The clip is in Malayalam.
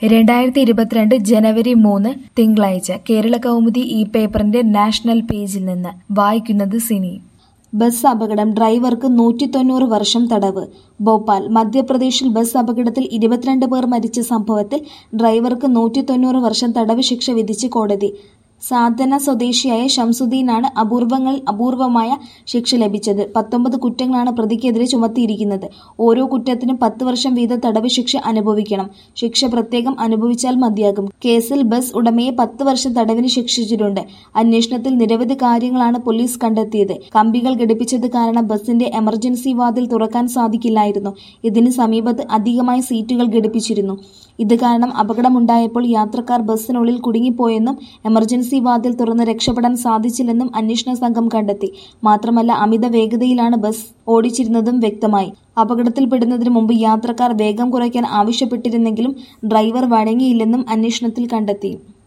രണ്ടായിരത്തി ഇരുപത്തിരണ്ട് ജനുവരി മൂന്ന് തിങ്കളാഴ്ച കേരള കൗമുദി ഈ പേപ്പറിന്റെ നാഷണൽ പേജിൽ നിന്ന് വായിക്കുന്നത് സിനി ബസ് അപകടം ഡ്രൈവർക്ക് നൂറ്റി തൊണ്ണൂറ് വർഷം തടവ് ഭോപ്പാൽ മധ്യപ്രദേശിൽ ബസ് അപകടത്തിൽ ഇരുപത്തിരണ്ട് പേർ മരിച്ച സംഭവത്തിൽ ഡ്രൈവർക്ക് നൂറ്റി തൊണ്ണൂറ് വർഷം തടവ് ശിക്ഷ വിധിച്ച് കോടതി സാധന സ്വദേശിയായ ഷംസുദ്ദീനാണ് അപൂർവങ്ങളിൽ അപൂർവമായ ശിക്ഷ ലഭിച്ചത് പത്തൊമ്പത് കുറ്റങ്ങളാണ് പ്രതിക്കെതിരെ ചുമത്തിയിരിക്കുന്നത് ഓരോ കുറ്റത്തിനും പത്ത് വർഷം വീതം തടവ് ശിക്ഷ അനുഭവിക്കണം ശിക്ഷ പ്രത്യേകം അനുഭവിച്ചാൽ മതിയാകും കേസിൽ ബസ് ഉടമയെ പത്ത് വർഷം തടവിന് ശിക്ഷിച്ചിട്ടുണ്ട് അന്വേഷണത്തിൽ നിരവധി കാര്യങ്ങളാണ് പോലീസ് കണ്ടെത്തിയത് കമ്പികൾ ഘടിപ്പിച്ചത് കാരണം ബസിന്റെ എമർജൻസി വാതിൽ തുറക്കാൻ സാധിക്കില്ലായിരുന്നു ഇതിന് സമീപത്ത് അധികമായി സീറ്റുകൾ ഘടിപ്പിച്ചിരുന്നു ഇത് കാരണം അപകടമുണ്ടായപ്പോൾ യാത്രക്കാർ ബസ്സിനുള്ളിൽ കുടുങ്ങിപ്പോയെന്നും എമർജൻസി വാതിൽ തുറന്ന് രക്ഷപ്പെടാൻ സാധിച്ചില്ലെന്നും അന്വേഷണ സംഘം കണ്ടെത്തി മാത്രമല്ല അമിത വേഗതയിലാണ് ബസ് ഓടിച്ചിരുന്നതും വ്യക്തമായി അപകടത്തിൽപ്പെടുന്നതിന് മുമ്പ് യാത്രക്കാർ വേഗം കുറയ്ക്കാൻ ആവശ്യപ്പെട്ടിരുന്നെങ്കിലും ഡ്രൈവർ വഴങ്ങിയില്ലെന്നും അന്വേഷണത്തിൽ കണ്ടെത്തി